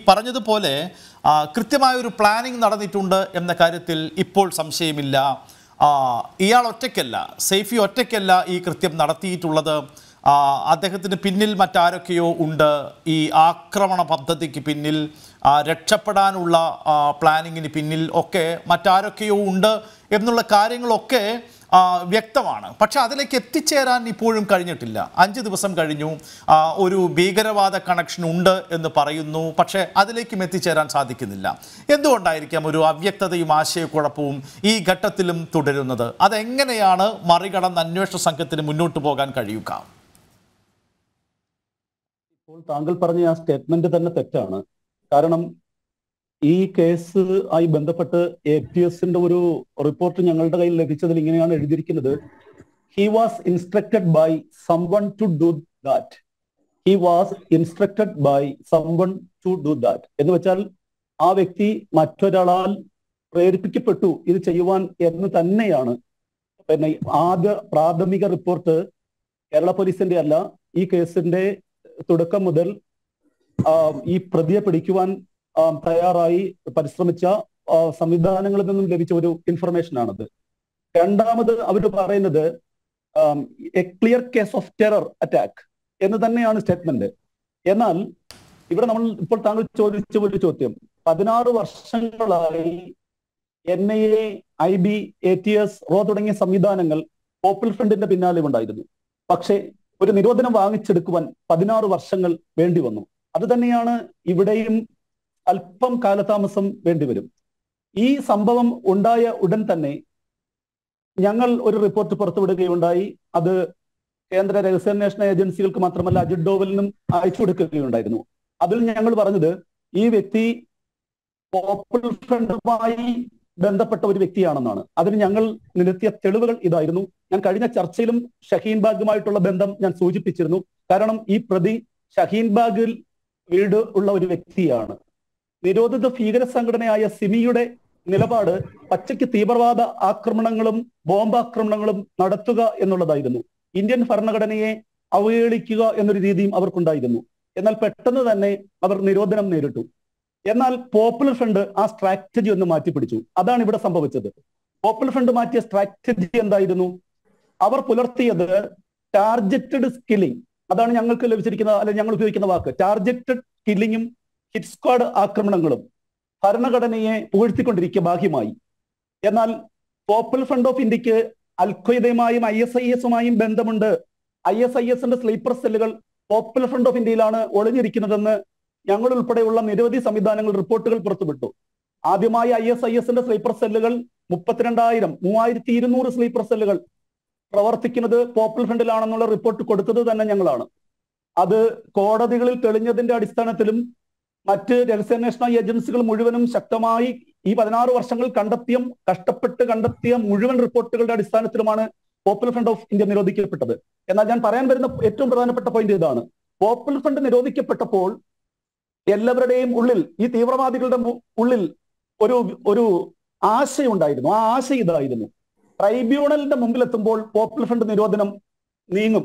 പറഞ്ഞതുപോലെ ആ, കൃത്യമായ ഒരു പ്ലാനിംഗ് നടന്നിട്ടുണ്ട് എന്ന കാര്യത്തിൽ ഇപ്പോൾ സംശയമില്ല ആ, ഇയാൾ ഒറ്റയ്ക്കല്ല സേഫി ഒറ്റയ്ക്കല്ല ഈ കൃത്യം നടത്തിയിട്ടുള്ളത് ആ, അദ്ദേഹത്തിന് പിന്നിൽ മറ്റാരൊക്കെയോ ഉണ്ട് ഈ ആക്രമണ പദ്ധതിക്ക് പിന്നിൽ ആ, രക്ഷപ്പെടാനുള്ള ആ, പ്ലാനിങ്ങിന് പിന്നിൽ ഒക്കെ മറ്റാരൊക്കെയോ ഉണ്ട് എന്നുള്ള കാര്യങ്ങളൊക്കെ ആ, വ്യക്തമാണ് പക്ഷെ അതിലേക്ക് എത്തിച്ചേരാൻ ഇപ്പോഴും കഴിഞ്ഞിട്ടില്ല അഞ്ച് ദിവസം കഴിഞ്ഞു ആ, ഒരു ഭീകരവാദ കണക്ഷൻ ഉണ്ട് എന്ന് പറയുന്നു പക്ഷേ അതിലേക്കും എത്തിച്ചേരാൻ സാധിക്കുന്നില്ല എന്തുകൊണ്ടായിരിക്കാം ഒരു അവ്യക്തതയും ആശയക്കുഴപ്പവും ഈ ഘട്ടത്തിലും തുടരുന്നത് അതെങ്ങനെയാണ് മറികടന്ന് അന്വേഷണ സംഘത്തിന് മുന്നോട്ട് പോകാൻ കഴിയുക ഇപ്പോൾ താങ്കൾ പറഞ്ഞ ആ സ്റ്റേറ്റ്മെന്റ് തന്നെ തെറ്റാണ് കാരണം ഈ കേസ് ആയി ബന്ധപ്പെട്ട് എ പി എസിന്റെ ഒരു റിപ്പോർട്ട് ഞങ്ങളുടെ കയ്യിൽ ലഭിച്ചതിൽ ഇങ്ങനെയാണ് എഴുതിയിരിക്കുന്നത് he was instructed by someone to do that he was instructed by someone to do that എന്ന് വെച്ചാൽ ആ വ്യക്തി മറ്റൊരാളാൽ പ്രേരിപ്പിക്കപ്പെട്ടു ഇത് ചെയ്യുവാൻ എന്ന് തന്നെയാണ് പിന്നെ ആദ്യ പ്രാഥമിക റിപ്പോർട്ട് കേരള പോലീസിന്റെ അല്ല ഈ കേസിന്റെ തുടക്കം മുതൽ ആ, ഈ പ്രതിയെ പിടിക്കുവാൻ ആ, തയ്യാറായി പരിശ്രമിച്ച ആ, സംവിധാനങ്ങളിൽ നിന്നും ലഭിച്ച ഒരു ഇൻഫർമേഷൻ ആണത് രണ്ടാമത് അവർ പറയുന്നത് a clear case of terror attack എന്ന് തന്നെയാണ് സ്റ്റേറ്റ്മെന്റ് എന്നാൽ ഇവിടെ നമ്മൾ ഇപ്പോൾ താങ്കൾ ചോദിച്ച ഒരു ചോദ്യം പതിനാറ് വർഷങ്ങളായി N I A I B A T S റോ തുടങ്ങിയ സംവിധാനങ്ങൾ പോപ്പുലർ ഫ്രണ്ടിന്റെ പിന്നാലെ ഉണ്ടായിരുന്നു പക്ഷേ ഒരു നിരോധനം വാങ്ങിച്ചെടുക്കുവാൻ പതിനാറ് വർഷങ്ങൾ വേണ്ടി വന്നു അത് തന്നെയാണ് ഇവിടെയും അല്പം കാലതാമസം വേണ്ടിവരും ഈ സംഭവം ഉണ്ടായ ഉടൻ തന്നെ ഞങ്ങൾ ഒരു റിപ്പോർട്ട് പുറത്തുവിടുകയുണ്ടായി അത് കേന്ദ്ര രഹസ്യാന്വേഷണ ഏജൻസികൾക്ക് മാത്രമല്ല അജിത് ഡോവലിനും അയച്ചു കൊടുക്കുകയുണ്ടായിരുന്നു അതിൽ ഞങ്ങൾ പറഞ്ഞത് ഈ വ്യക്തി പോപ്പുലർ ഫ്രണ്ടുമായി ബന്ധപ്പെട്ട ഒരു വ്യക്തിയാണെന്നാണ് അതിന് ഞങ്ങൾ നിരത്തിയ തെളിവുകൾ ഇതായിരുന്നു ഞാൻ കഴിഞ്ഞ ചർച്ചയിലും ഷഹീൻ ബാഗുമായിട്ടുള്ള ബന്ധം ഞാൻ സൂചിപ്പിച്ചിരുന്നു കാരണം ഈ പ്രതി ഷഹീൻ ബാഗിൽ വീട് ഉള്ള ഒരു വ്യക്തിയാണ് നിരോധിത ഭീകര സംഘടനയായ സിമിയുടെ നിലപാട് പച്ചയ്ക്ക് തീവ്രവാദ ആക്രമണങ്ങളും ബോംബാക്രമണങ്ങളും നടത്തുക എന്നുള്ളതായിരുന്നു ഇന്ത്യൻ ഭരണഘടനയെ അവഹേളിക്കുക എന്നൊരു രീതിയും അവർക്കുണ്ടായിരുന്നു എന്നാൽ പെട്ടെന്ന് തന്നെ അവർ നിരോധനം നേരിട്ടു എന്നാൽ പോപ്പുലർ ഫ്രണ്ട് ആ സ്ട്രാറ്റജി ഒന്ന് മാറ്റിപ്പിടിച്ചു അതാണ് ഇവിടെ സംഭവിച്ചത് പോപ്പുലർ ഫ്രണ്ട് മാറ്റിയ സ്ട്രാറ്റജി എന്തായിരുന്നു അവർ പുലർത്തിയത് ടാർജറ്റഡ് സ്കില്ലിംഗ് അതാണ് ഞങ്ങൾക്ക് ലഭിച്ചിരിക്കുന്ന അല്ലെങ്കിൽ ഞങ്ങൾ ഉപയോഗിക്കുന്ന വാക്ക് ടാർജറ്റഡ് കില്ലിങ്ങും ഹിറ്റ് സ്ക്വാഡ് ആക്രമണങ്ങളും ഭരണഘടനയെ പുകഴ്ത്തിക്കൊണ്ടിരിക്കുക ബാഹ്യമായി എന്നാൽ പോപ്പുലർ ഫ്രണ്ട് ഓഫ് ഇന്ത്യക്ക് അൽഖ്വയ്ദയുമായും ഐ എസ് ഐ എസുമായും ബന്ധമുണ്ട് ഐ എസ് ഐ എസിന്റെ സ്ലീപ്പർ സെല്ലുകൾ പോപ്പുലർ ഫ്രണ്ട് ഓഫ് ഇന്ത്യയിലാണ് ഒളിഞ്ഞിരിക്കുന്നതെന്ന് ഞങ്ങൾ ഉൾപ്പെടെയുള്ള നിരവധി സംവിധാനങ്ങൾ റിപ്പോർട്ടുകൾ പുറത്തുവിട്ടു ആദ്യമായി ഐ എസ് ഐ എസിന്റെ സ്ലീപ്പർ സെല്ലുകൾ മുപ്പത്തിരണ്ടായിരം മൂവായിരത്തി ഇരുന്നൂറ് സ്ലീപ്പർ സെല്ലുകൾ പ്രവർത്തിക്കുന്നത് പോപ്പുലർ ഫ്രണ്ടിലാണെന്നുള്ള റിപ്പോർട്ട് കൊടുത്തത് തന്നെ ഞങ്ങളാണ് അത് കോടതികളിൽ തെളിഞ്ഞതിന്റെ അടിസ്ഥാനത്തിലും മറ്റ് രഹസ്യാന്വേഷണ ഏജൻസികൾ മുഴുവനും ശക്തമായി ഈ പതിനാറ് വർഷങ്ങൾ കണ്ടെത്തിയ കഷ്ടപ്പെട്ട് കണ്ടെത്തിയ മുഴുവൻ റിപ്പോർട്ടുകളുടെ അടിസ്ഥാനത്തിലുമാണ് പോപ്പുലർ ഫ്രണ്ട് ഓഫ് ഇന്ത്യ നിരോധിക്കപ്പെട്ടത് എന്നാൽ ഞാൻ പറയാൻ വരുന്ന ഏറ്റവും പ്രധാനപ്പെട്ട പോയിന്റ് ഇതാണ് പോപ്പുലർ ഫ്രണ്ട് നിരോധിക്കപ്പെട്ടപ്പോൾ എല്ലാവരുടെയും ഉള്ളിൽ ഈ തീവ്രവാദികളുടെ മു- ഉള്ളിൽ ഒരു ഒരു ആശയുണ്ടായിരുന്നു ആ ആശ ഇതായിരുന്നു ട്രൈബ്യൂണലിന്റെ മുമ്പിലെത്തുമ്പോൾ പോപ്പുലർ ഫ്രണ്ട് നിരോധനം നീങ്ങും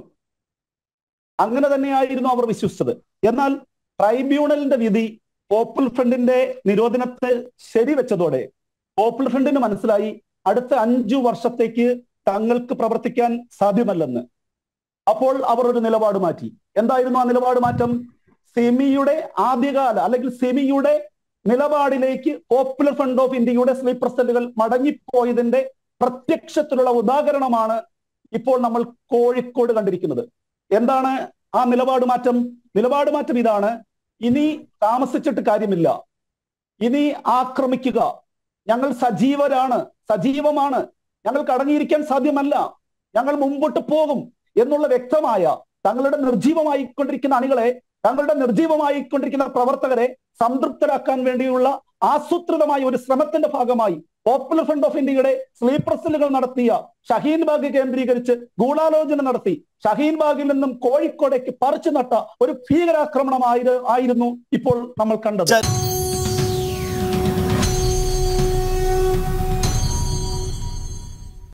അങ്ങനെ തന്നെയായിരുന്നു അവർ വിശ്വസിച്ചത് എന്നാൽ ട്രൈബ്യൂണലിന്റെ വിധി പോപ്പുലർ ഫ്രണ്ടിന്റെ നിരോധനത്തെ ശരിവെച്ചതോടെ പോപ്പുലർ ഫ്രണ്ടിന് മനസ്സിലായി അടുത്ത അഞ്ചു വർഷത്തേക്ക് തങ്ങൾക്ക് പ്രവർത്തിക്കാൻ സാധ്യമല്ലെന്ന് അപ്പോൾ അവർ ഒരു നിലപാട് മാറ്റി എന്തായിരുന്നു ആ നിലപാട് മാറ്റം സെമിയുടെ ആദ്യകാല അല്ലെങ്കിൽ സെമിയുടെ നിലപാടിലേക്ക് പോപ്പുലർ ഫ്രണ്ട് ഓഫ് ഇന്ത്യയുടെ സ്ലീപ്പർ സെല്ലുകൾ മടങ്ങിപ്പോയതിന്റെ പ്രത്യക്ഷത്തിലുള്ള ഉദാഹരണമാണ് ഇപ്പോൾ നമ്മൾ കോഴിക്കോട് കണ്ടിരിക്കുന്നത് എന്താണ് ആ നിലപാട് മാറ്റം നിലപാട് മാറ്റം ഇതാണ് ഇനി താമസിച്ചിട്ട് കാര്യമില്ല ഇനി ആക്രമിക്കുക ഞങ്ങൾ സജീവരാണ് സജീവമാണ് ഞങ്ങൾക്ക് അടങ്ങിയിരിക്കാൻ സാധ്യമല്ല ഞങ്ങൾ മുമ്പോട്ട് പോകും എന്നുള്ള വ്യക്തമായ തങ്ങളുടെ നിർജീവമായിക്കൊണ്ടിരിക്കുന്ന അണികളെ തങ്ങളുടെ നിർജീവമായിക്കൊണ്ടിരിക്കുന്ന പ്രവർത്തകരെ സംതൃപ്തരാക്കാൻ വേണ്ടിയുള്ള ആസൂത്രിതമായ ഒരു ശ്രമത്തിന്റെ ഭാഗമായി പോപ്പുലർ ഫ്രണ്ട് ഓഫ് ഇന്ത്യയുടെ സ്ലീപ്പർ സെല്ലുകൾ നടത്തിയ ഷഹീൻ ബാഗ് കേന്ദ്രീകരിച്ച് ഗൂഢാലോചന നടത്തി ഷഹീൻ ബാഗിൽ നിന്നും കോഴിക്കോടേക്ക് പറിച്ചു നട്ട ഒരു ഭീകരാക്രമണമായി ആയിരുന്നു ഇപ്പോൾ നമ്മൾ കണ്ടത് ച-